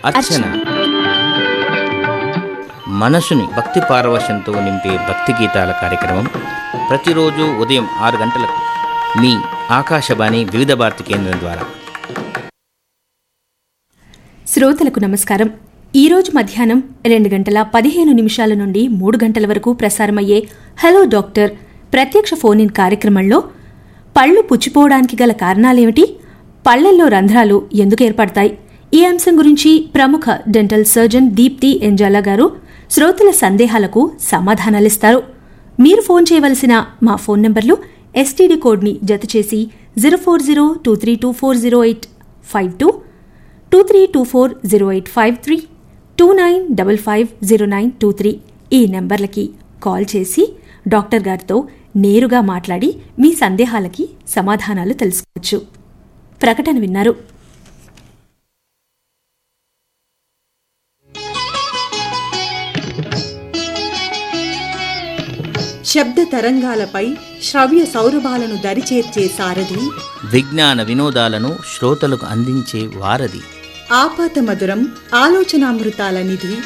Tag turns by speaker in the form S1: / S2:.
S1: అర్చన మనసుని భక్తి పారవశంతో నింపే భక్తి గీతాల కార్యక్రమం ప్రతిరోజు ఉదయం ఆరు గంటలకు మీ ఆకాశవాణి వివిధ భారతి కేంద్రం ద్వారా
S2: శ్రోతలకు నమస్కారం ఈ రోజు మధ్యాహ్నం రెండు గంటల పదిహేను నిమిషాల నుండి మూడు గంటల వరకు ప్రసారమయ్యే హలో డాక్టర్ ప్రత్యక్ష ఫోన్ ఇన్ కార్యక్రమంలో పళ్ళు పుచ్చిపోవడానికి గల కారణాలేమిటి పళ్లల్లో రంధ్రాలు ఎందుకు ఏర్పడతాయి ఈ అంశం గురించి ప్రముఖ డెంటల్ సర్జన్ దీప్తి ఎంజాలా గారు శ్రోతల సందేహాలకు సమాధానాలిస్తారు మీరు ఫోన్ చేయవలసిన మా ఫోన్ నంబర్లు ఎస్టీడీ కోడ్ని జతచేసి zero four zero two three two four zero eight five two two three two four zero eight five three two nine double five zero nine two three ఈ నెంబర్లకి కాల్ చేసి doctor గారితో నేరుగా మాట్లాడి మీ సందేహాలకి సమాధానాలు తెలుసుకోవచ్చు ప్రకటన విన్నారు
S3: శబ్ద తరంగాలపై శ్రవ్య సౌరభాలను దరిచేర్చే సారథి
S1: విజ్ఞాన వినోదాలను శ్రోతలకు అందించే వారధి
S3: ఆపాత మధురం ఆలోచనామృతాల నిధి